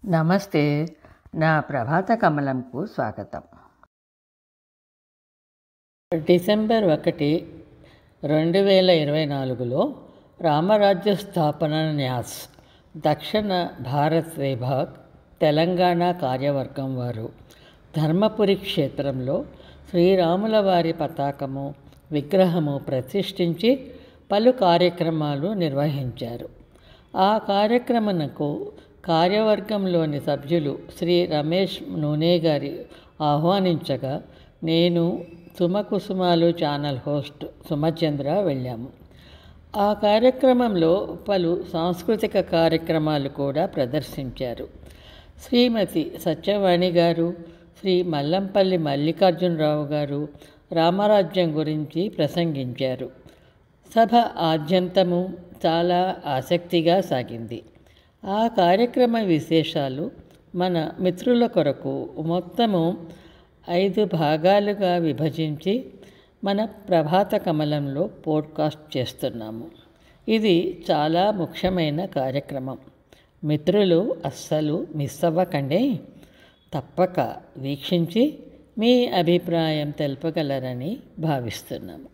నమస్తే నా ప్రభాత కమలంకు స్వాగతం డిసెంబర్ ఒకటి రెండు వేల ఇరవై నాలుగులో రామరాజ్య స్థాపన న్యాస్ దక్షిణ భారత్ విభాగ్ తెలంగాణ కార్యవర్గం వారు ధర్మపురి క్షేత్రంలో శ్రీరాముల వారి పతాకము విగ్రహము ప్రతిష్ఠించి పలు కార్యక్రమాలు నిర్వహించారు ఆ కార్యక్రమనకు కార్యవర్గంలోని సభ్యులు శ్రీ రమేష్ నూనే గారి ఆహ్వానించగా నేను సుమకుసుమాలు ఛానల్ హోస్ట్ సుమచంద్ర వెళ్ళాము ఆ కార్యక్రమంలో పలు సాంస్కృతిక కార్యక్రమాలు కూడా ప్రదర్శించారు శ్రీమతి సత్యవాణి గారు శ్రీ మల్లంపల్లి మల్లికార్జునరావు గారు రామరాజ్యం గురించి ప్రసంగించారు సభ ఆద్యంతము చాలా ఆసక్తిగా సాగింది ఆ కార్యక్రమ విశేషాలు మన మిత్రుల కొరకు మొత్తము ఐదు భాగాలుగా విభజించి మన ప్రభాత కమలంలో పోడ్కాస్ట్ చేస్తున్నాము ఇది చాలా ముఖ్యమైన కార్యక్రమం మిత్రులు అస్సలు మిస్ అవ్వకండి తప్పక వీక్షించి మీ అభిప్రాయం తెలపగలరని భావిస్తున్నాము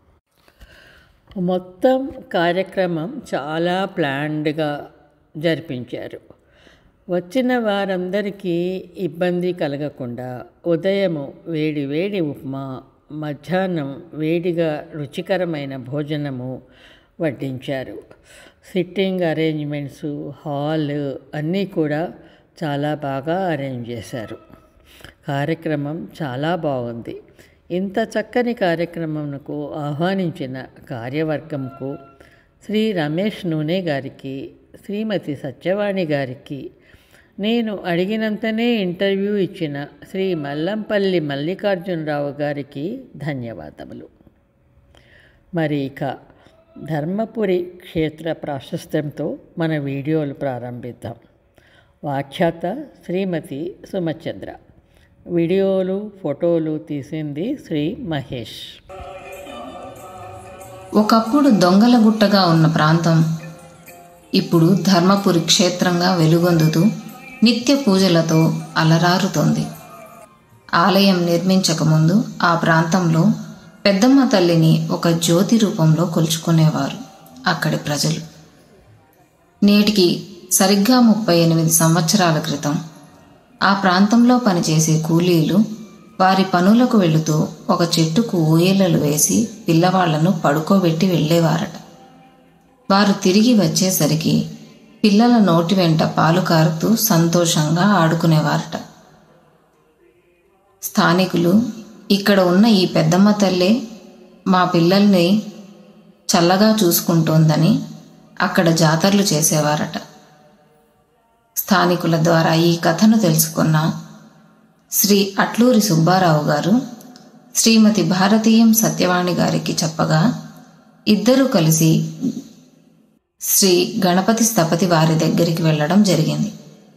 మొత్తం కార్యక్రమం చాలా ప్లాన్డ్గా జరిపించారు వచ్చిన వారందరికీ ఇబ్బంది కలగకుండా ఉదయము వేడి వేడి ఉప్మా మధ్యాహ్నం వేడిగా రుచికరమైన భోజనము వడ్డించారు సిట్టింగ్ అరేంజ్మెంట్స్ హాల్ అన్నీ కూడా చాలా బాగా అరేంజ్ చేశారు కార్యక్రమం చాలా బాగుంది ఇంత చక్కని కార్యక్రమంకు ఆహ్వానించిన కార్యవర్గంకు శ్రీ రమేష్ నూనె గారికి శ్రీమతి సత్యవాణి గారికి నేను అడిగినంతనే ఇంటర్వ్యూ ఇచ్చిన శ్రీ మల్లంపల్లి మల్లికార్జునరావు గారికి ధన్యవాదములు మరి ఇక ధర్మపురి క్షేత్ర ప్రాశస్త్యంతో మన వీడియోలు ప్రారంభిద్దాం వ్యాఖ్యాత శ్రీమతి సుమచంద్ర వీడియోలు ఫోటోలు తీసింది శ్రీ మహేష్ ఒకప్పుడు దొంగల గుట్టగా ఉన్న ప్రాంతం ఇప్పుడు ధర్మపురి క్షేత్రంగా వెలుగొందుతూ నిత్య పూజలతో అలరారుతోంది ఆలయం నిర్మించకముందు ఆ ప్రాంతంలో పెద్దమ్మ తల్లిని ఒక జ్యోతి రూపంలో కొలుచుకునేవారు అక్కడి ప్రజలు నేటికి సరిగ్గా ముప్పై ఎనిమిది సంవత్సరాల క్రితం ఆ ప్రాంతంలో పనిచేసే కూలీలు వారి పనులకు వెళుతూ ఒక చెట్టుకు ఊయలలు వేసి పిల్లవాళ్లను పడుకోబెట్టి వెళ్ళేవారట వారు తిరిగి వచ్చేసరికి పిల్లల నోటి వెంట పాలు కారుతూ సంతోషంగా ఆడుకునేవారట స్థానికులు ఇక్కడ ఉన్న ఈ పెద్దమ్మ తల్లే మా పిల్లల్ని చల్లగా చూసుకుంటోందని అక్కడ జాతరలు చేసేవారట స్థానికుల ద్వారా ఈ కథను తెలుసుకున్న శ్రీ అట్లూరి సుబ్బారావు గారు శ్రీమతి భారతీయం సత్యవాణి గారికి చెప్పగా ఇద్దరూ కలిసి శ్రీ గణపతి స్థపతి వారి దగ్గరికి వెళ్ళడం జరిగింది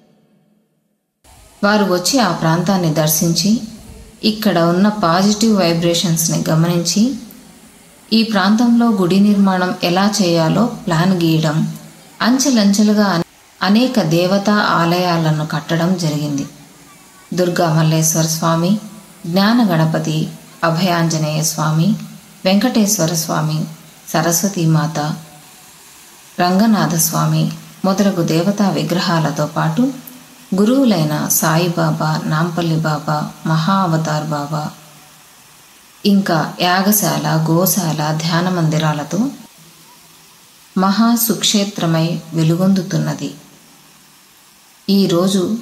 వారు వచ్చి ఆ ప్రాంతాన్ని దర్శించి ఇక్కడ ఉన్న పాజిటివ్ వైబ్రేషన్స్ని గమనించి ఈ ప్రాంతంలో గుడి నిర్మాణం ఎలా చేయాలో ప్లాన్ గీయడం అంచెలంచెలుగా అనేక దేవతా ఆలయాలను కట్టడం జరిగింది దుర్గా మల్లేశ్వర స్వామి జ్ఞాన గణపతి అభయాంజనేయ స్వామి వెంకటేశ్వర స్వామి సరస్వతీమాత రంగనాథ స్వామి మొదలగు దేవతా విగ్రహాలతో పాటు గురువులైన సాయిబాబా నాంపల్లి బాబా మహా అవతార్ బాబా ఇంకా యాగశాల గోశాల ధ్యాన మందిరాలతో మహా సుక్షేత్రమై వెలుగొందుతున్నది ఈరోజు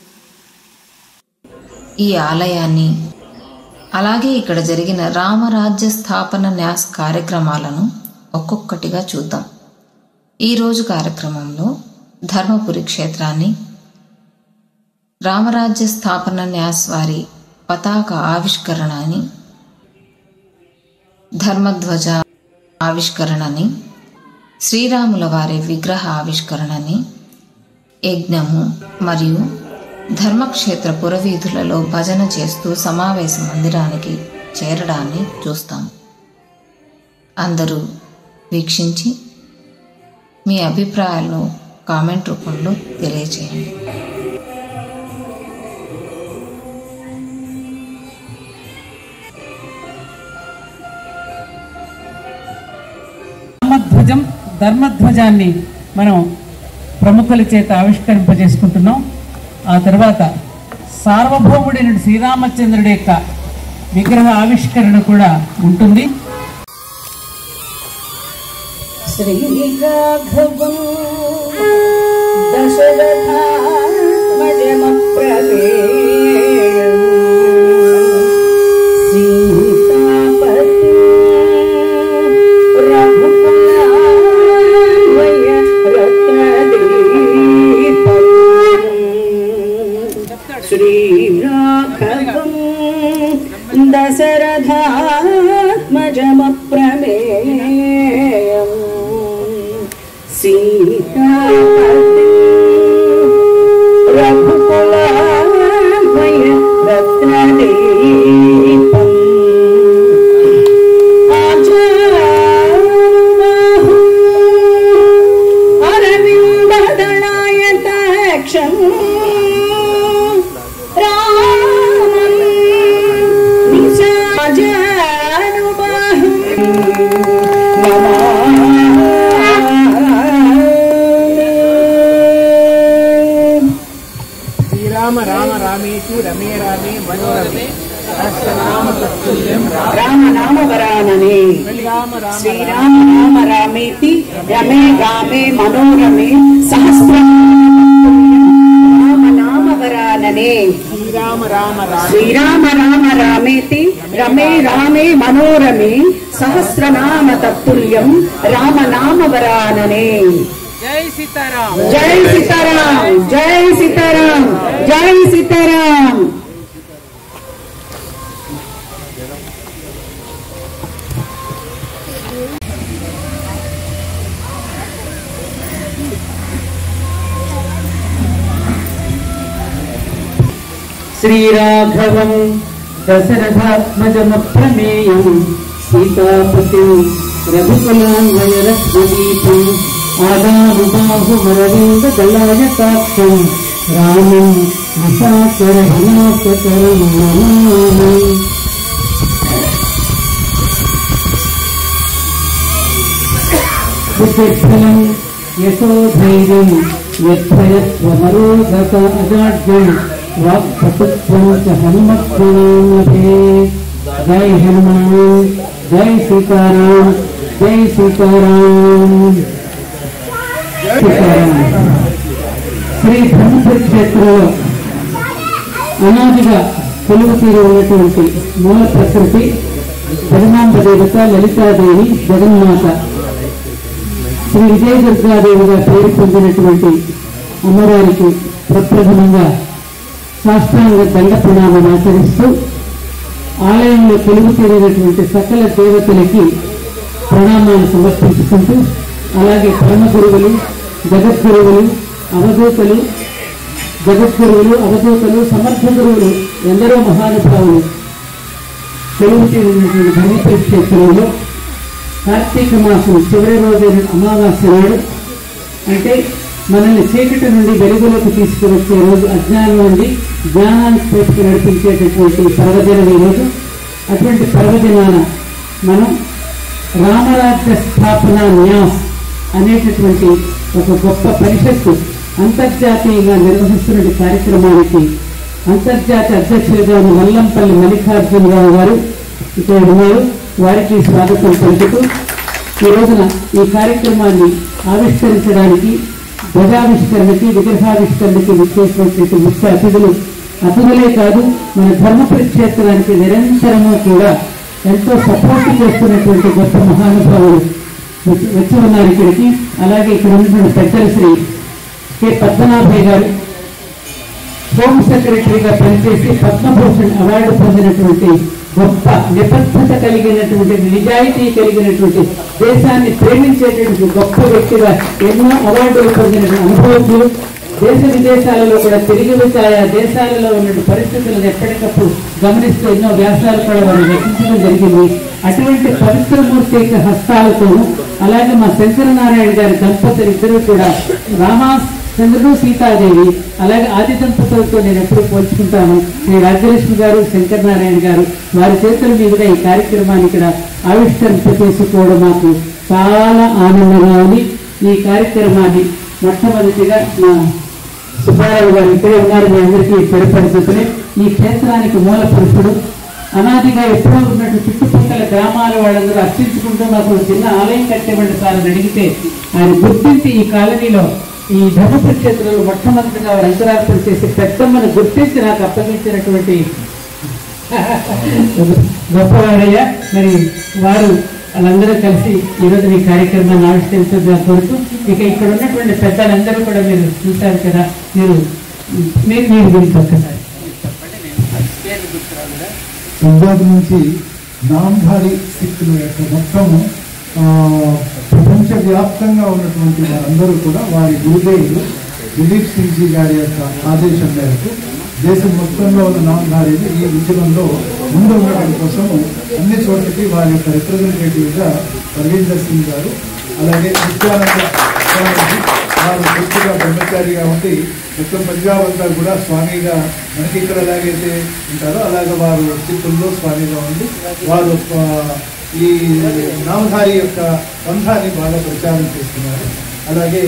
ఈ ఆలయాన్ని అలాగే ఇక్కడ జరిగిన రామరాజ్య స్థాపన న్యాస్ కార్యక్రమాలను ఒక్కొక్కటిగా చూద్దాం ఈరోజు కార్యక్రమంలో ధర్మపురి క్షేత్రాన్ని రామరాజ్య స్థాపన న్యాస్ వారి పతాక ఆవిష్కరణని ధర్మధ్వజ ఆవిష్కరణని శ్రీరాముల వారి విగ్రహ ఆవిష్కరణని యజ్ఞము మరియు ధర్మక్షేత్ర పురవీధులలో భజన చేస్తూ సమావేశ మందిరానికి చేరడాన్ని చూస్తాం అందరూ వీక్షించి మీ అభిప్రాయాలను కామెంట్ రూపంలో తెలియచేయండి ధర్మధ్వజం ధర్మధ్వజాన్ని మనం ప్రముఖుల చేత ఆవిష్కరింపజేసుకుంటున్నాం ఆ తర్వాత సార్వభౌముడైన శ్రీరామచంద్రుడి యొక్క విగ్రహ ఆవిష్కరణ కూడా ఉంటుంది श्रीराघवम् दशरथात्मजमप्रमेयम् सीतापति रघुकुलान्वय रत्नदीपम् श्रीराघवम् दशरथात्मजमप्रमेयम् सीतापति रघुकुलान्वय रत्नदीपम् आजाबाहु अरविन्ददलायताक्षम् रामम् निजानुबाहुम् नमामि శ్రీరామ రామ రామేతి రమే రామే మనోరమే రామ నామ వరాననే శ్రీరామ రామ శ్రీరామ నామ రామేతి రమే రామే మనోరమే సహస్ర రామ నామ వరాననే శ్రీరామ రామ రామ శ్రీరామ రామ రామేతి రమే రామే మనోరమే సహస్రనామ తత్తుల్యం రామ నామ వరాననే జై సీతారాం జై సీతారాం జై సీతారాం జై సీతారాం శ్రీరాఘవం దశరథాత్మజమప్రమేయం సీతాపతి రఘుకులాన్వయరత్నదీపం ఆదానుబాహుమరవింద దళాయతాక్షం రామం నిశాకర వినాశకరం నమామి బుద్ధిఫలం యశోధైర్యం యద్భయత్వమరోధక అజాడ్యం వాక్పటుత్వం చ హనుమత్వనాం లభే జై హనుమాన్ జై సీతారాం జై సీతారాం సీతారాం శ్రీ బ్రహ్మపురి క్షేత్రంలో అనాదిగా కొలువు తీరు ఉన్నటువంటి మూల ప్రకృతి జగన్నాంబ దేవత లలితాదేవి జగన్మాత శ్రీ విజయ దుర్గాదేవిగా పేరు పొందినటువంటి అమ్మవారికి ప్రప్రథమంగా సాష్టాంగ దండ ప్రణామం ఆచరిస్తూ ఆలయంలో కొలువు తీరినటువంటి సకల దేవతలకి ప్రణామాలు సమర్పించుకుంటూ అలాగే పరమ గురువులు జగద్గురువులు అవధూతలు జగద్గురువులు అవధూతలు సమర్థ గురువులు ఎందరో మహానుభావులు కొలువు తీరినటువంటి ధర్మపురి క్షేత్రంలో కార్తీక మాసం చివరి రోజైన అమావాస్య నాడు అంటే మనల్ని చీకటి నుండి వెలుగులోకి తీసుకువచ్చే రోజు అజ్ఞానం నుండి జ్ఞానానికి వైపుకి నడిపించేటటువంటి పర్వదినం ఈ రోజు అటువంటి పర్వదినాన మనం రామరాజ్య స్థాపన న్యాస్ అనేటటువంటి ఒక గొప్ప పరిషత్తు అంతర్జాతీయంగా నిర్వహిస్తున్న కార్యక్రమానికి అంతర్జాతీయ అధ్యక్షులుగా ఉన్న వల్లంపల్లి మల్లికార్జునరావు గారు ఇక్కడ ఉన్నారు వారికి స్వాగతం పలుకుతూ ఈ రోజున ఈ కార్యక్రమాన్ని ఆవిష్కరించడానికి ధ్వజావిష్కరణకి విగ్రహావిష్కరణకి విచ్చేసినటువంటి ముఖ్య అతిథులు అతిథులే కాదు మన ధర్మపురి క్షేత్రానికి నిరంతరము కూడా ఎంతో సపోర్ట్ చేస్తున్నటువంటి గొప్ప మహానుభావులు వచ్చి వచ్చి ఉన్నారు ఇక్కడికి అలాగే ఇక్కడ ఉన్నటువంటి పెద్దలు శ్రీ కె పద్మనాభయ్య గారు హోమ్ సెక్రటరీగా పనిచేసి పద్మభూషణ్ అవార్డు పొందినటువంటి గొప్ప నిబద్ధత కలిగినటువంటి నిజాయితీ కలిగినటువంటి దేశాన్ని ప్రేమించేటటువంటి గొప్ప వ్యక్తిగా ఎన్నో అవార్డులు పొందిన అనుభవజ్ఞులు దేశ విదేశాలలో కూడా తిరిగి వచ్చి ఆయా దేశాలలో ఉన్న పరిస్థితులను ఎప్పటికప్పుడు గమనిస్తూ ఎన్నో వ్యాసాలు కూడా వారు రచించడం జరిగింది అటువంటి పవిత్రమూర్తి యొక్క హస్తాలతోనూ అలాగే మా శంకరనారాయణ గారి దంపతులు ఇద్దరు కూడా రామా చంద్రుడు సీతాదేవి అలాగే ఆది దంపతులతో నేను ఎప్పుడు పోల్చుకుంటాను శ్రీ రాజ్యలక్ష్మి గారు శంకరనారాయణ గారు వారి చేతుల మీదుగా ఈ కార్యక్రమాన్ని ఇక్కడ ఆవిష్కరింప చేసుకోవడం మాకు చాలా ఆనందంగా ఉంది ఈ కార్యక్రమాన్ని మొట్టమొదటిగా మా సుబ్బారావు గారు ఇక్కడే ఉన్నారు మీ అందరికీ తెలియపడుతుంటే ఈ క్షేత్రానికి మూల పురుషుడు అనాదిగా ఎప్పుడో ఉన్నట్టు చుట్టుపక్కల గ్రామాల వాళ్ళందరూ అర్చించుకుంటూ నాకు ఒక చిన్న ఆలయం కట్టేవండి సార్ అని అడిగితే ఆయన గుర్తించి ఈ కాలనీలో ఈ ధర్మ క్షేత్రంలో మొట్టమొదటిగా వారు అంకురార్పణ చేసి పెద్దమ్మను గుర్తించి నాకు అప్పగించినటువంటి గొప్పవాడయ్య మరి వారు వాళ్ళందరూ కలిసి ఈరోజు ఈ కార్యక్రమాన్ని ఆవిష్కరించగా కోరుతూ ఇక ఇక్కడ ఉన్నటువంటి పెద్దలందరూ కూడా మీరు చూశారు కదా మీరు మీరు మీరు గురించి ఒక్కసారి పంజాబ్ నుంచి నాంధారి సిక్కుల యొక్క మొత్తము ఆ, ప్రపంచవ్యాప్తంగా ఉన్నటువంటి వారందరూ కూడా వారి గురుదేవులు దిలీప్ సింగ్ జీ గారి యొక్క ఆదేశం మేరకు దేశం మొత్తంలో ఉన్న నాంధారీలు ఈ ఉద్యమంలో ముందు ఉండడం కోసము అన్ని చోట్లకి వారి యొక్క రిప్రజెంటేటివ్గా రవీందర్ సింగ్ గారు అలాగే నిత్యానంద స్వామీజీ వారు పూర్తిగా బ్రహ్మచారిగా ఉండి మొత్తం పంజాబ్ అంతా కూడా స్వామిగా మనకి ఇక్కడ ఎలాగైతే ఉంటారో అలాగే వారు సిక్కుల్లో స్వామిగా ఉండి వారు ఆ, ఈ నామధారి యొక్క పంథాన్ని బాగా ప్రచారం చేస్తున్నారు అలాగే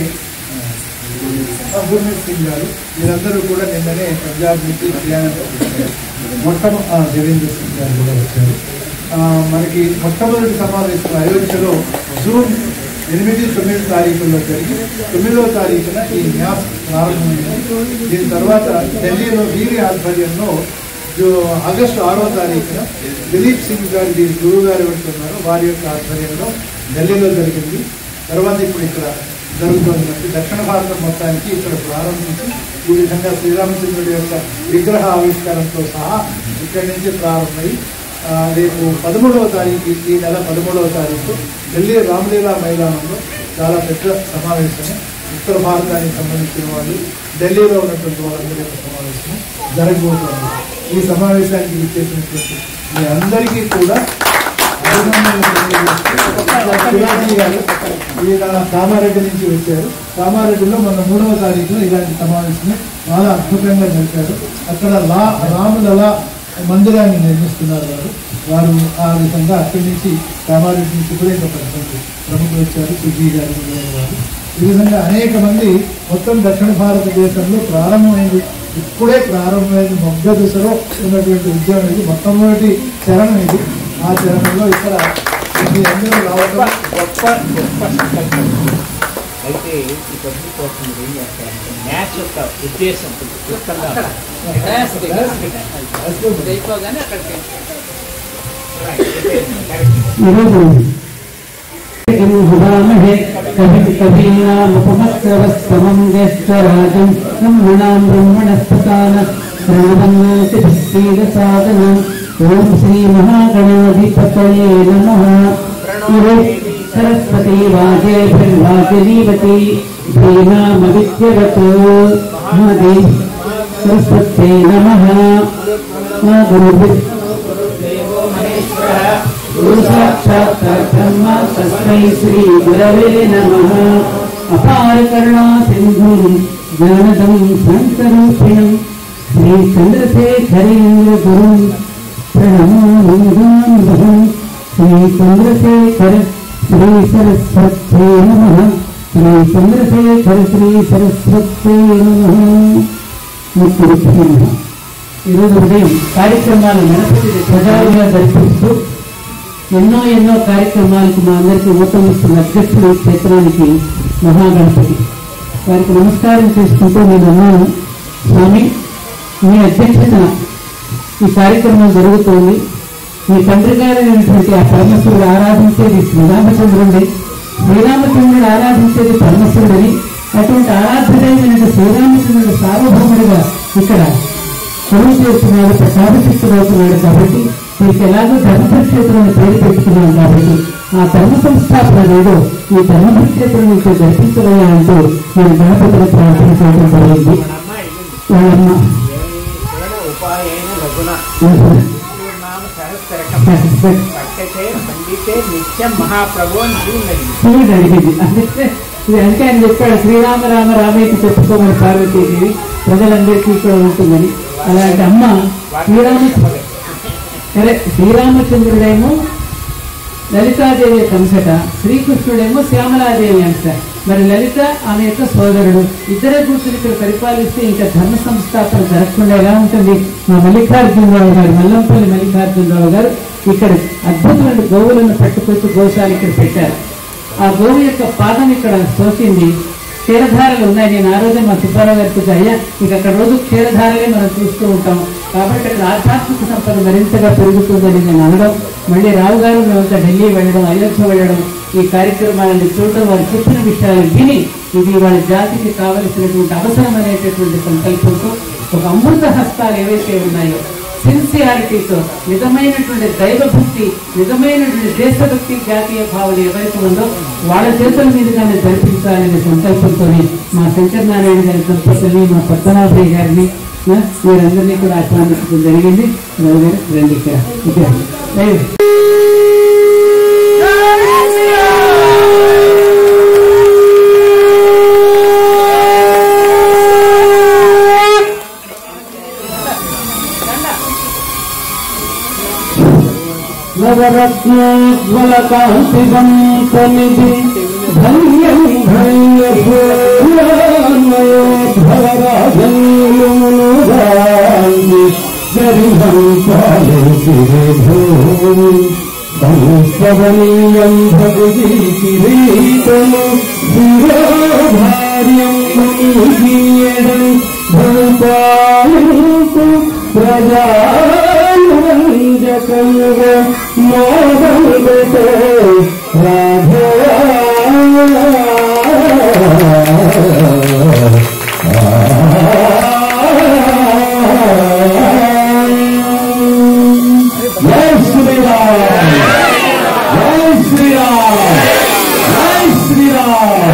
ఆ, గుర్మీత్ సింగ్ గారు వీరందరూ కూడా నిన్ననే పంజాబ్ నుంచి హర్యానా మొట్టమ ఆ, దేవేంద్ర సింగ్ గారు కూడా వచ్చారు ఆ, మనకి మొట్టమొదటి సమావేశం అయోధ్యలో జూన్ ఎనిమిది తొమ్మిది తారీఖుల్లో జరిగి తొమ్మిదవ తారీఖున ఈ న్యాస్ ప్రారంభమైంది దీని తర్వాత ఢిల్లీలో వీరి ఆధ్వర్యంలో జో- ఆగస్టు ఆరో తారీఖున దిలీప్ సింగ్ గారు దీని గురువు గారు ఎవరైతే ఉన్నారో వారి యొక్క ఆధ్వర్యంలో ఢిల్లీలో జరిగింది తర్వాత ఇప్పుడు ఇక్కడ జరుగుతున్నట్టు దక్షిణ భారతం మొత్తానికి ఇక్కడ ప్రారంభించి ఈ విధంగా శ్రీరామచంద్రుడి యొక్క విగ్రహ ఆవిష్కారంతో సహా ఇక్కడి నుంచి ప్రారంభమై ఆ, రేపు పదమూడవ తారీఖు ఈ నెల పదమూడవ తారీఖు ఢిల్లీ రామలీలా మైదానంలో చాలా పెద్ద సమావేశం ఉత్తర భారతానికి సంబంధించిన వాళ్ళు ఢిల్లీలో ఉన్నటువంటి వాళ్ళందరి యొక్క సమావేశం జరగబోతోంది ఈ సమావేశానికి విచ్చేసినటువంటి మీ అందరికీ కూడా అభినందనలు తెలియజేస్తూ శివాజీ గారు ఈయన కామారెడ్డి నుంచి వచ్చారు కామారెడ్డిలో మన మూడవ తారీఖున ఇలాంటి సమావేశం చాలా అద్భుతంగా జరిపారు అక్కడ లా రాములలా మందిరాన్ని నిర్మిస్తున్నారు వారు వారు ఆ విధంగా అక్కడి నుంచి కామారెడ్డి నుంచి కూడా ఇంకా పదకొండు ప్రముఖులు వచ్చారు సుజీ గారు మొదలైన వారు ఈ విధంగా అనేక మంది మొత్తం దక్షిణ భారతదేశంలో ప్రారంభమైంది ఇప్పుడే ప్రారంభమైన మొగ్గ దశలో ఉన్నటువంటి ఉద్యమం ఇది మొట్టమొదటి చరణం ఇది ఆ చరణంలో ఇక్కడ మీ అందరూ రావడం గొప్ప గొప్ప సంకల్పం అయితే ఈ పబ్లిక్ కోసం మీరు ఏం చేస్తారంటే మ్యాచ్ యొక్క ఉద్దేశం కొంచెం క్లుప్తంగా ఈరోజు హుదామహే కవి కవీనాముపమస్రవస్తమం జ్యేష్ఠరాజం బ్రహ్మణాం బ్రహ్మణస్పతాన ప్రణవన్నోతి భక్తిద సాధనం ఓం శ్రీ మహాగణాధిపతయే నమః ఈరోజు సరస్వతి వాజే వాజనీవతి శ్రీనామ విద్యవతో మహదే సరస్వతే నమః మా గురు గురు సాక్షాత్ బ్రహ్మ తస్మై శ్రీ గురవే నమః అపార కరుణా సింధు జ్ఞానదం సంతరూపిణం శ్రీ చంద్రశేఖరేంద్ర గురు ప్రణమామి శ్రీ చంద్రశేఖర శ్రీ సరస్వతే నమః శ్రీ చంద్రశేఖర శ్రీ సరస్వతే నమః ముఖ్య ఈరోజు ఉదయం కార్యక్రమాలు గణపతి ప్రజాలుగా జరిపిస్తూ ఎన్నో ఎన్నో కార్యక్రమాలకు మా అందరికీ ఊతమిస్తున్న అధ్యక్షుడు ఈ క్షేత్రానికి మహాగణపతి వారికి నమస్కారం చేసుకుంటూ నేను అన్నాను స్వామి మీ అధ్యక్షతన ఈ కార్యక్రమం జరుగుతోంది మీ తండ్రి గారైనటువంటి ఆ పరమశివుడు ఆరాధించేది శ్రీరామచంద్రుడి శ్రీరామచంద్రుడు ఆరాధించేది పరమశివుడని అటువంటి ఆరాధ్యుడైన శ్రీరామచంద్రుడు సార్వభౌముడిగా ఇక్కడ కొలువు చేస్తున్నాడు ప్రసాదశిస్తుడవుతున్నాడు కాబట్టి మీకు ఎలాగో ధర్మక్షేత్రాన్ని పేరు పెట్టుకున్నాం కాబట్టి ఆ ధర్మ సంస్థాపన ఏదో ఈ ధర్మక్షేత్రం నుంచి జరిపించలయ్యా అంటూ నేను గణపతిని ప్రార్థన చేయడం జరిగింది వాళ్ళమ్మ ఉపాయన రఘున నామ సహస్రకం పట్టతే పండితే నిత్యం మహాప్రభు అని చూడండి శివుడు అడిగింది అందుకే ఇది అందుకే ఆయన చెప్పాడు శ్రీరామ రామ రామేకి చెప్పుకోమని పార్వతీదేవి ప్రజలందరికీ కూడా ఉంటుందని అలాంటి అమ్మ శ్రీరామ సరే శ్రీరామచంద్రుడేమో లలితాదేవి కంసట శ్రీకృష్ణుడేమో శ్యామలాదేవి అంట మరి లలిత ఆమె యొక్క సోదరుడు ఇద్దరే కూర్చుని ఇక్కడ పరిపాలిస్తే ఇంకా ధర్మ సంస్థాపన జరగకుండా ఎలా ఉంటుంది మా మల్లికార్జునరావు గారు మల్లంపల్లి మల్లికార్జునరావు గారు ఇక్కడ అద్భుతమైన గోవులను పట్టుకొచ్చి గోశాల ఇక్కడ పెట్టారు ఆ గోవు యొక్క పాదం ఇక్కడ సోకింది క్షీరధారలు ఉన్నాయి నేను ఆ రోజే మా సుబ్బారావు గారికి వచ్చి, అయ్యా ఇక అక్కడ రోజు క్షీరధారలే మనం చూస్తూ ఉంటాం కాబట్టి అక్కడ ఆధ్యాత్మిక సంపద మరింతగా పెరుగుతుందని నేను అనడం మళ్ళీ రావు గారు మేమంతా ఢిల్లీ వెళ్ళడం అయోధ్య వెళ్ళడం ఈ కార్యక్రమాలను చూడడం వారు చెప్పిన విషయాలు విని ఇది వాళ్ళ జాతికి కావలసినటువంటి అవసరం అనేటటువంటి సంకల్పంతో ఒక అమృత హస్తాలు ఏవైతే ఉన్నాయో సిన్సియారిటీతో నిజమైనటువంటి దైవభక్తి నిజమైనటువంటి దేశభక్తి జాతీయ భావన ఎవరికి ఉందో వాళ్ళ చేతుల మీదుగానే జరిపించాలనే సంకల్పంతో మా శంకర్ నారాయణ గారి దంపతుల్ని మా పద్మనాభయ్య గారిని ఆ, వీరందరినీ కూడా ఆహ్వానించడం జరిగింది రావు గారు రండి ఇక్కడ ఇక్కడ రండి. నవరత్నోజ్వలకాంతిగం సమితి ధన్యం ధన్యభూమయోధవరాజన్యుమునుగాంగి గరిహం పాలిసిరేధూమి సంస్వదనీయం భగవీ కిరీటము శిరోధార్యం మునీయడం భూపాలకు ప్రజానంజకంగ మోహముతో జై శ్రీరామ్ జై శ్రీరామ్ జై శ్రీరామ్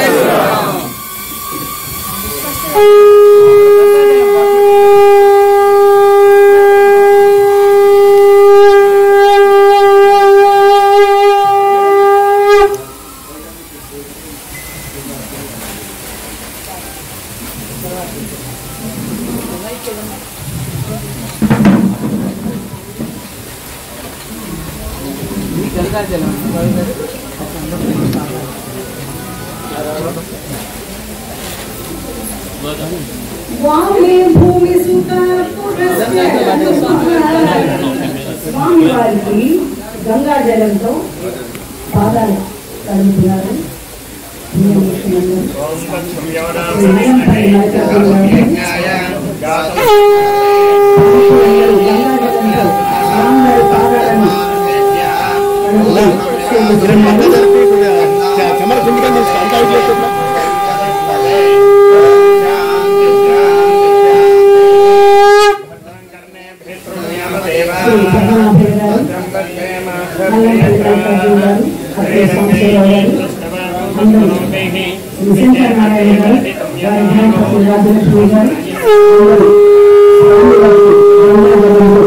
స్వామి భూమి సుత స్వామి వారికి గంగా జలంతో పాదాలు కలుగుతున్నారు గంగా జలంతో స్వామివారి పాదాలను శ్రీ పద్మనాభయ్య గారు మల్లంపల్లి రామరాజు గారు అక్కడ సంశయరావు గారు అందరూ శ్రీ శంకర నారాయణ గారు వారి ధ్యానపతి రాజలక్ష్మి గారు అందరూ స్వామివారికి గంగాజలంలో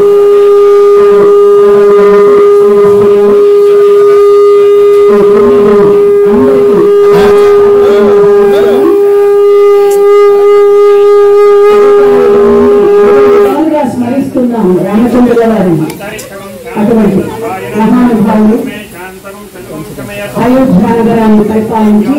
అందరికీ స్మరిస్తున్నాం రామచంద్రుల వారిని అటువంటి మహానుభావులు అయోధ్య నగరాన్ని పరిపాలించి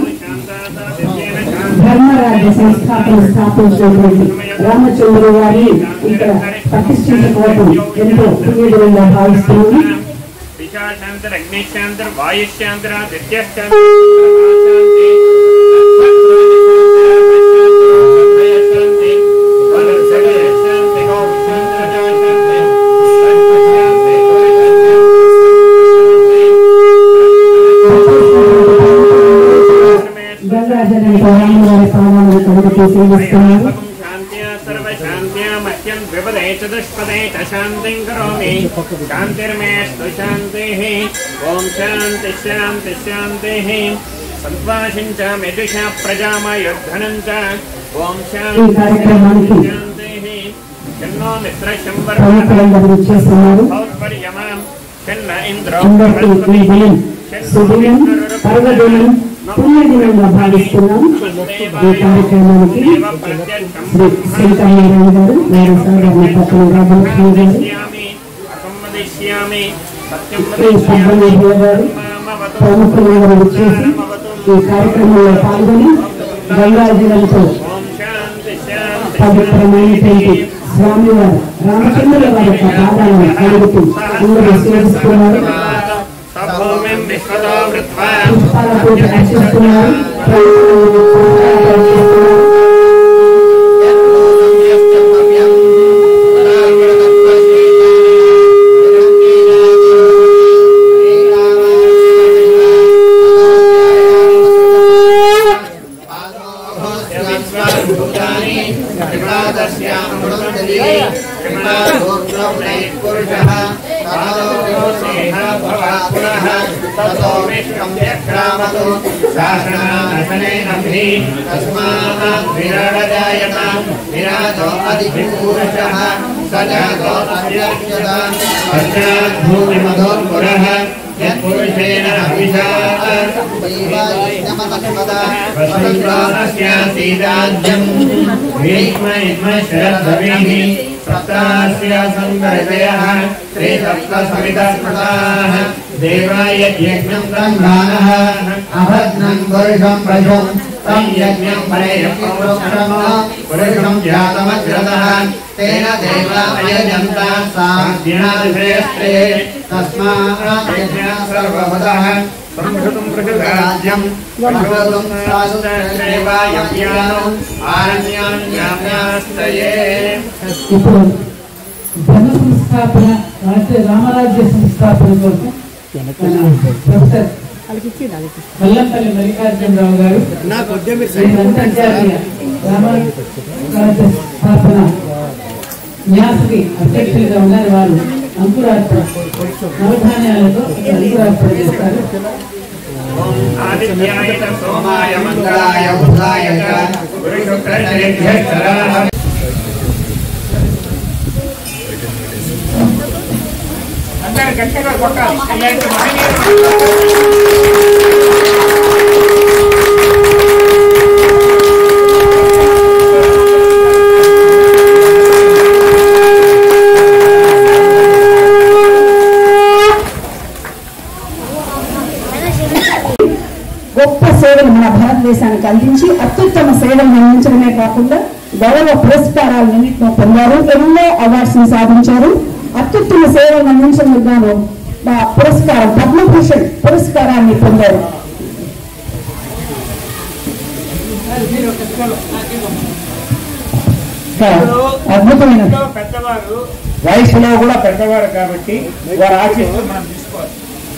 ధర్మరాజ్య సంస్థాపన స్థాపించినటువంటి రామచంద్రుల వారిని ఇక్కడ ప్రతిష్ఠించుకోవటం ఎంతో పుణ్యదినంగా భావిస్తున్నాము విశాశాంతర అగ్నిశాంతర వాయుశాంతర దిత్యశాంతర గంగాజలని రాముల పాదాలను కడుగుతూ సేవిస్తున్నారు శాంత్యా సర్వశాంత్యా మహ్యం ద్విపదే చతుష్పదే చ శాంతిం కరోమి శాంతిర్మేస్తు శాంతిః ఓం శాంతి శాంతి శాంతిః సంత్వాసిం చ మెదుషా ప్రజామయుద్ధనం చ ఓం ఈ శాంతి కార్యక్రమానికి శాంతిః ఎన్నో మిత్ర శంవర ప్రముఖులందరూ చేస్తున్నారు భౌత్పర్యమాం చెన్న ఇంద్రో అందరికీ ఈ దినం సుదినం పర్వదినం పుణ్యదినంగా భావిస్తున్నాం ఈ కార్యక్రమానికి శ్రీ శ్రీకారాయణ గారు వారి సాధారణ పక్కన రాజలక్ష్మి గారు అసమ్మదిష్యామి శ్రీ సుబ్రహ్మణ్య గారు ప్రముఖులందరూ వచ్చేసి ఈ కార్యక్రమంలో పాల్గొని గంగాజలంతో పవిత్రమైనటువంటి స్వామివారు రామచంద్రుల వారి యొక్క పాదాలను కలుగుతూ అందరూ సేవిస్తున్నారు సభూమిం విశ్వతో వృత్వా పుష్పాలతో అర్చిస్తున్నారు యత్పురుషేణ అభిషా वसुन्दास्यासीदाज्यम् भीष्मैष्मशरद्भवेः सप्तास्य सङ्गर्दयः ते सप्तसवितस्मृताः देवाय यज्ञम् ब्रह्माणः अभद्नम् पुरुषम् पशुम् तं यज्ञम् परेयपुरुषम् पुरुषम् जातमग्रतः तेन देवा अयजन्ता साध्यनाश्रेयस्ते तस्मात् यज्ञः सर्वभूतः संहृतं पृथुराज्यं पृथुवतं साधुदेवायज्ञानम् आरण्यान्यास्तये ఇప్పుడు ధన సంస్థాపన రాష్ట్ర రామరాజ్య సంస్థాపన కోసం మన ప్రొఫెసర్ మల్లంపల్లి మల్లికార్జునరావు గారు ఈ అంతర్జాతీయ రామరాజ్య స్థాపన న్యాసకి అధ్యక్షులుగా ఉన్నారు వారు అంకురార్పణ నవధాన్యాలతో అంకురార్పణ చేస్తారు आदित्याय च सोमाय मङ्गलाय बुधाय च गुरुशुक्रशनेभ्यः शराः అందరు గట్టిగా కొట్టాలి ఇలాంటి మహనీయులు గొప్ప సేవలు మన భారతదేశానికి అందించి అత్యుత్తమ సేవలు అందించడమే కాకుండా గౌరవ పురస్కారాలన్నింటిలో పొందారు ఎన్నో అవార్డ్స్ ని సాధించారు అత్యుత్తమ సేవలు అందించడానికి గాను ఆ పురస్కారం పద్మభూషణ్ పురస్కారాన్ని పొందారు అద్భుతమైన ఇంట్లో పెద్దవారు వయసులో కూడా పెద్దవారు కాబట్టి వారు ఆశిస్తూ మనం తీసుకోవాలి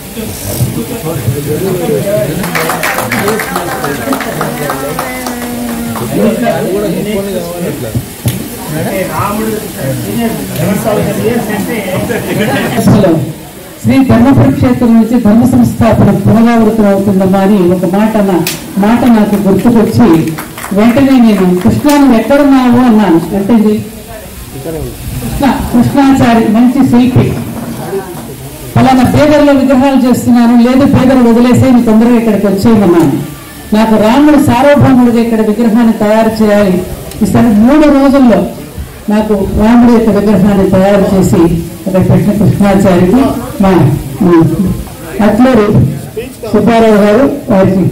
అంటే రాముడు సెవెన్ థౌసండ్ ఇయర్స్ అంటే అసలు శ్రీ ధర్మపురి క్షేత్రం నుంచి ధర్మ సంస్థాపన పునరావృతం అవుతుందమ్మా అని ఒక మాట నా- మాట నాకు గుర్తుకొచ్చి వెంటనే నేను కృష్ణ నువ్వు ఎక్కడున్నావు అన్నాను అంటే ఇది కృష్ణ కృష్ణాచారి మంచి శిల్పి ఫలానా పేదల్లో విగ్రహాలు చేస్తున్నాను లేదు పేదలు వదిలేసే నీ తొందరగా ఇక్కడికి వచ్చేయమన్నాను నాకు రాముడు సార్వభౌముడిగా ఇక్కడ విగ్రహాన్ని తయారు చేయాలి ఈసారి మూడు రోజుల్లో నాకు రాముడి యొక్క విగ్రహాన్ని తయారు చేసి అక్కడ పెట్టిన కృష్ణాచారికి మా మా అట్లూరి సుబ్బారావు గారు వారికి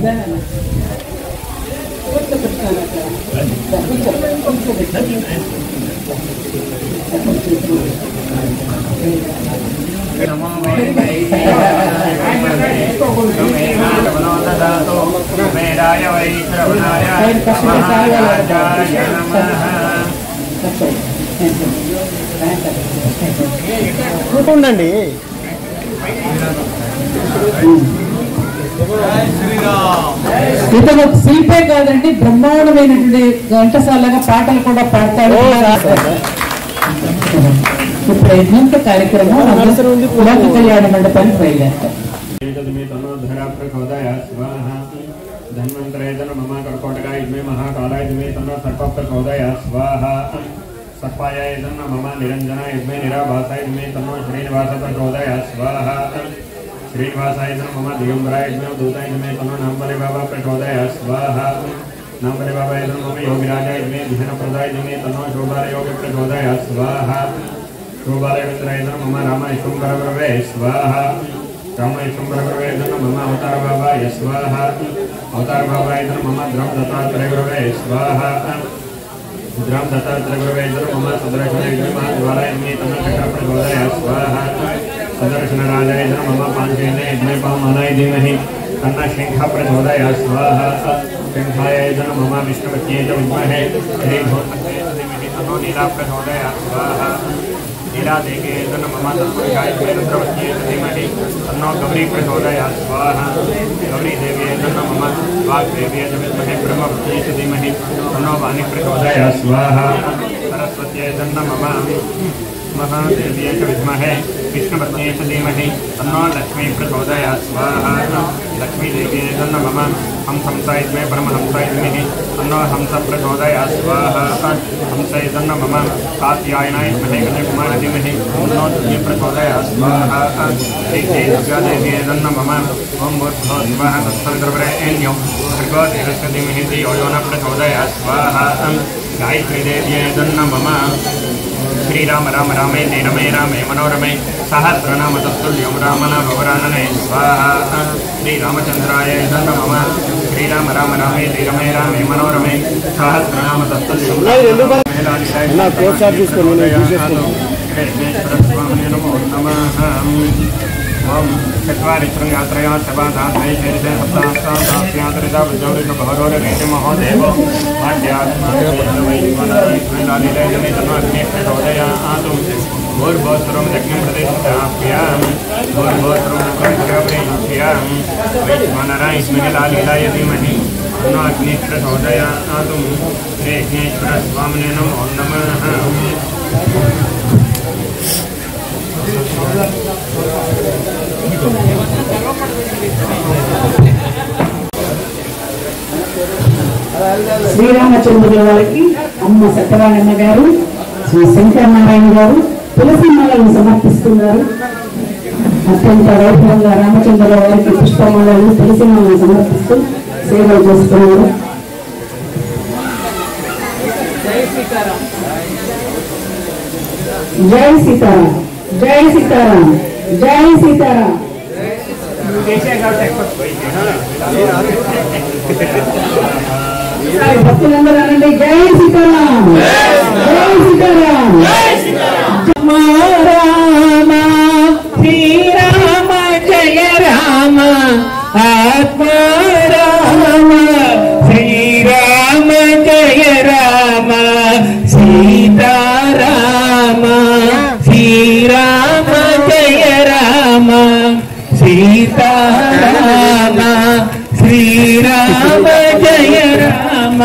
వేదాయ వై శ్రవణాయ మహారాజాయ నమః కూర్చోండి ఇతను ఒక శిల్పే కాదండి బ్రహ్మాండమైనటువంటి ఘంటసాలగా పాటలు కూడా పాడతాడు ఇప్పుడు యజ్ఞంత కార్యక్రమం అందరూ లోక కళ్యాణ మండపానికి బయలుదేరుతాం एतद्मे तनोधरा प्रचोदय स्वाहा धन्वन्तरे तन मम कर्कोटकाय इमे महाकालाय इमे तनो सर्प प्रचोदय स्वाहा सर्पाय तन्न मम निरञ्जनाय इमे निराभासाय इमे तनो श्रीनिवास प्रचोदय स्वाहा श्रीनिवासाय तन्न मम दिगम्बराय इमे दूताय इमे तनो नाम्बरे बाबा प्रचोदय स्वाहा नाम्बरे बाबा तन्न मम योगिराजाय इमे ध्यानप्रदाय इमे तनो शोभाय योगि प्रचोदय स्वाहा శోభాలయ మమ రామ శంకరవే స్వాహ రామ శంకరవే మమ అవతార బాబాయ స్వాహ అవతార బాబాయ మమ ద్రవ దత్తాత్రేయ స్వాహ द्राम दत्तात्रेय मम सुदर्शन द्वाराय मे तम चक्रप्रचोदय स्वाहा सुदर्शन राजाय मम पांचेन यज्ञ पावनाय धीमहि तन्न शङ्ख प्रचोदय स्वाहा शङ्खाय मम विष्णुपत्ये च विद्महे श्रीभूतपत्ये च धीमहि तन्नो नीला प्रचोदय स्वाहा नीला देवे मम तत्पुरुषाय रुद्रपत्ये च धीमहि तन्नो गौरी प्रचोदय स्वाहा गौरी देवी मम वाग्देवी च विद्महे ब्रह्मपत्ये च धीमहि तन्नो वाणी प्रचोदय स्वाहा सरस्वत्यै तन्न मम महादेव्यै च विद्महे विष्णुपत्न्यै च धीमहि तन्नो लक्ष्मी प्रचोदय स्वाहा लक्ष्मीदेव्यै तन्न मम हंसंसाय द्वे परमहंसाय धीमहि तन्नो हंस प्रचोदय स्वाहा हंसै तन्न मम कात्यायनाय विद्महे कन्याकुमारी धीमहि तन्नो दुर्गे प्रचोदय स्वाहा श्री दुर्गादेव्यै तन्न मम ॐ भूर्भुवः स्वः तत्सवितुर्वरेण्यं भर्गो देवस्य धीमहि धियो यो न प्रचोदय स्वाहा गायत्री देव्यै तन्न मम श्रीराम राम रामे ते रमे रामे मनोरमे सहस्रनाम तत्तुल्यं रामन भवरानने स्वाहा श्रीरामचन्द्राय तन्न मम श्रीराम राम रामे ते रमे रामे मनोरमे सहस्रनाम तत्तुल्यं नमो नमः ओम चत्वारि शृङ्गात्रया सभाधात्रै शीर्षे सप्तास्तास्यान्तरिता विजौरिक भवरोर गीते महोदेव वाद्यात्मैलालिलयजने तन्वाग्ने प्रचोदया आतु भूर्भोस्वरं यज्ञं प्रतिष्ठाप्यां भूर्भोस्वरं प्रज्ञाप्यां वैश्वानरायस्मिनि लालिलाय धीमहि तन्नो अग्ने प्रचोदया आतु श्री यज्ञेश्वर स्वामिने नमो नमः శ్రీరామచంద్రుల వారికి అమ్మ సత్యనారాయణ గారు శ్రీ శంకరనారాయణ గారు తులసి మాలను సమర్పిస్తున్నారు అత్యంత వైభవంగా రామచంద్రరావు వారికి పుష్పమాలను తులసి మాలను సమర్పిస్తూ సేవలు చేస్తున్నారు జై సీతారాం జై సీతారాం జై సీతారాం ఈసారి భక్తులందరూ అనండి జై సీతారాం జై సీతారాం రామ శ్రీరామ జయ రామ ఆత్మ రామ శ్రీరామ జయ రామ సీతారామ శ్రీరామ జయ రామ సీతారామ శ్రీరామ జయ రామ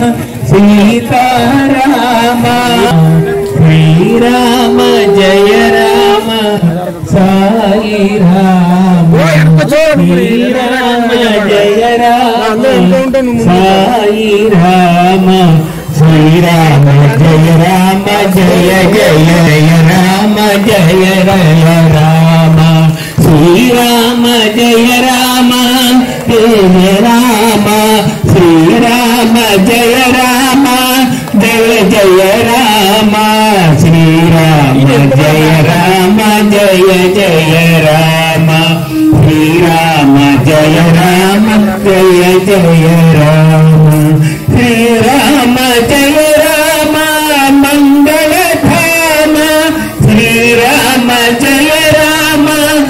సీతారామ శ్రీరామ జయ రామ సాయి రామ శ్రీరామ జయ రామ సాయి రామ శ్రీరామ జయ రామ జయ జయ రామ జయ జయ రామ శ్రీరామ జయ రామ జయ రామ శ్రీరామ జయ రామ జయ జయ రామ శ్రీరామ జయ రామ జయ జయ రామ శ్రీరామ జయ రామ జయ జయ రామ శ్రీరామ జయ రామ మంగళధామ శ్రీరామ జయ రామ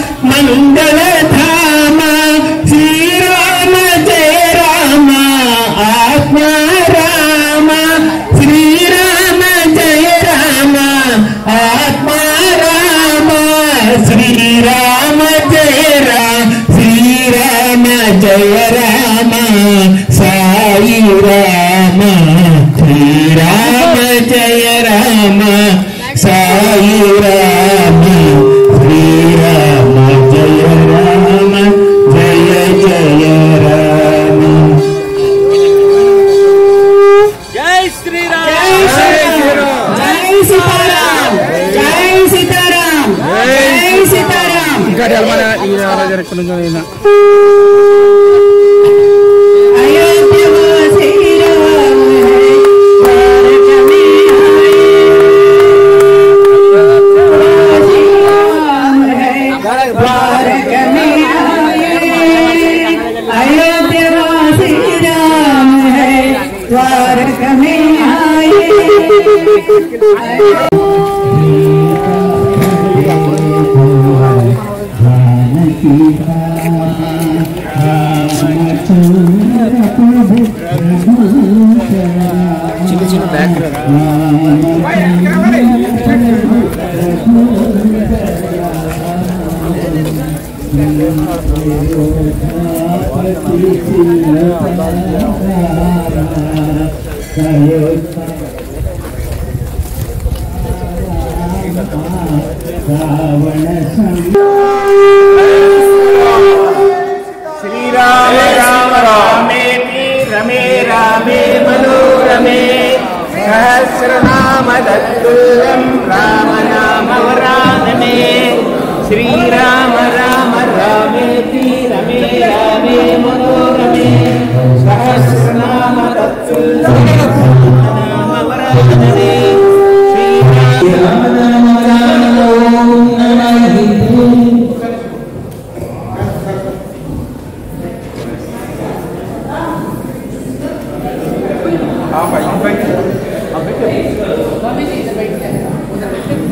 మంగళధామ శ్రీరామ జయ రామ ఆత్మ రామ శ్రీరామ జయ రామ ఆత్మ రామ శ్రీరామ జయ రామ శ్రీరామ జయ రామ సాయి రామ శ్రీరామ జయ రామ సాయి రామ శ్రీరామ జయ రామ జయ జయ రామ జై శ్రీరామ్ జై సీతారాం జై సీతారాం జై సీతారాం అయోధ్యవాసి రామ హరే, ద్వారక మే హరే. द्वारक में आए చిన్న చిన్న బ్యాక్గ్రౌండ్ श्रीराम राम रामेति रमे रामे मनोरमे सहस्रनाम तत्तुल्यं राम नाम वरानने श्रीराम राम रामेति रमे रामे मनोरमे सहस्रनाम तत्तुल्यं राम नाम वरानने श्रीराम राम राम ओम नमः ఆ